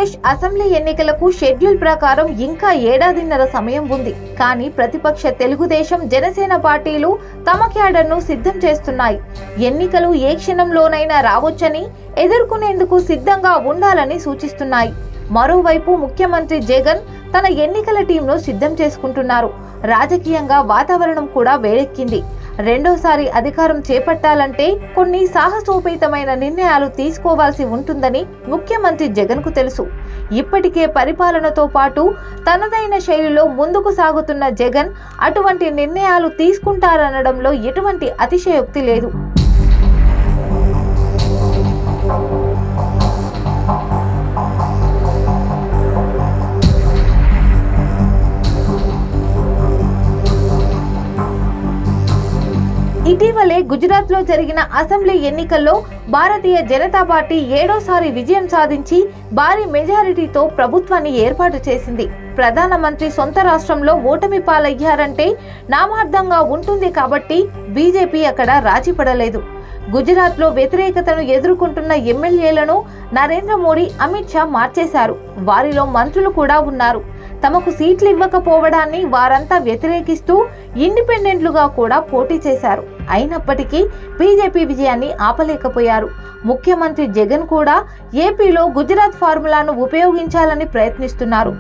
Andhra Pradesh assembly ఎన్నికలకు schedule ప్రకారం ఇంకా ఏడాదిన్నర సమయం ఉంది కానీ ప్రతిపక్ష తెలుగుదేశం జనసేన పార్టీలు తమ క్యాడర్ను సిద్ధం చేస్తున్నాయి ఎన్నికలు ఏ క్షణంలోనైనా రావచ్చని ఎదుర్కొనేందుకు సిద్ధంగా ఉండాలని సూచిస్తున్నాయి మరోవైపు ముఖ్యమంత్రి జగన్ తన ఎన్నికల టీంను సిద్ధం చేసుకుంటున్నారు రాజకీయంగా వాతావరణం కూడా వేడెక్కింది రెండోసారి అధికారం చేపట్టాలంటే కొన్ని సాహసోపేతమైన నిర్ణయాలు తీసుకోవాల్సి ఉంటుందని ముఖ్యమంత్రి జగన్కు తెలుసు ఇప్పటికే పరిపాలనతో పాటు తనదైన శైలిలో ముందుకు సాగుతున్న జగన్ అటువంటి నిర్ణయాలు తీసుకుంటారనడంలో ఎటువంటి అతిశయోక్తి లేదు ఇటీవలే గుజరాత్లో జరిగిన అసెంబ్లీ ఎన్నికల్లో భారతీయ జనతా పార్టీ ఏడోసారి విజయం సాధించి భారీ మెజారిటీతో ప్రభుత్వాన్ని ఏర్పాటు చేసింది ప్రధానమంత్రి సొంత రాష్ట్రంలో ఓటమి పాలయ్యారంటే నామార్థంగా ఉంటుంది కాబట్టి బీజేపీ అక్కడ రాజీపడలేదు గుజరాత్లో వ్యతిరేకతను ఎదుర్కొంటున్న ఎమ్మెల్యేలను నరేంద్ర మోడీ అమిత్ షా మార్చేశారు వారిలో మంత్రులు కూడా ఉన్నారు తమకు సీట్లు ఇవ్వకపోవడాన్ని వారంతా వ్యతిరేకిస్తూ ఇండిపెండెంట్లుగా కూడా పోటీ చేశారు అయినప్పటికీ బీజేపీ విజయాన్ని ఆపలేకపోయారు ముఖ్యమంత్రి జగన్ కూడా ఏపీలో గుజరాత్ ఫార్ములాను ఉపయోగించాలని ప్రయత్నిస్తున్నారు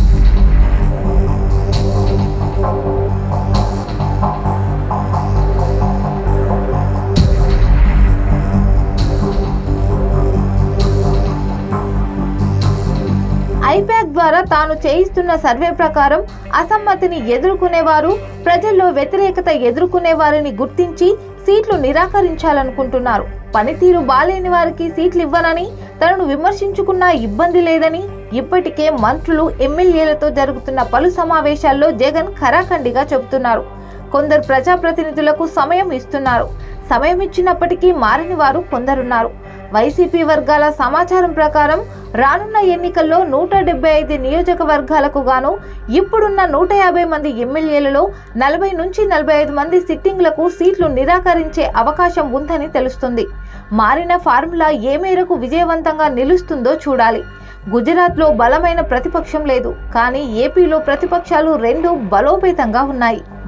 ఐపాక్ ద్వారా తాను చేయిస్తున్న సర్వే ప్రకారం అసమ్మతిని ఎదుర్కొనేవారు ప్రజల్లో వ్యతిరేకత ఎదుర్కొనే వారిని గుర్తించి సీట్లు నిరాకరించాలనుకుంటున్నారు పనితీరు బాలేని వారికి సీట్లు ఇవ్వనని తనను విమర్శించుకున్నా ఇబ్బంది లేదని ఇప్పటికే మంత్రులు ఎమ్మెల్యేలతో జరుగుతున్న పలు సమావేశాల్లో జగన్ ఖరాఖండిగా చెబుతున్నారు కొందరు ప్రజాప్రతినిధులకు సమయం ఇస్తున్నారు సమయం ఇచ్చినప్పటికీ మారని వారు కొందరున్నారు వైసీపీ వర్గాల సమాచారం ప్రకారం రానున్న ఎన్నికల్లో నూట డెబ్బై ఐదు నియోజకవర్గాలకు గాను ఇప్పుడున్న నూట యాభై మంది ఎమ్మెల్యేలలో నలభై నుంచి నలభై ఐదు మంది సిట్టింగ్లకు సీట్లు నిరాకరించే అవకాశం ఉందని తెలుస్తుంది మారిన ఫార్ములా ఏ మేరకు విజయవంతంగా నిలుస్తుందో చూడాలి గుజరాత్లో బలమైన ప్రతిపక్షం లేదు కానీ ఏపీలో ప్రతిపక్షాలు రెండు బలోపేతంగా ఉన్నాయి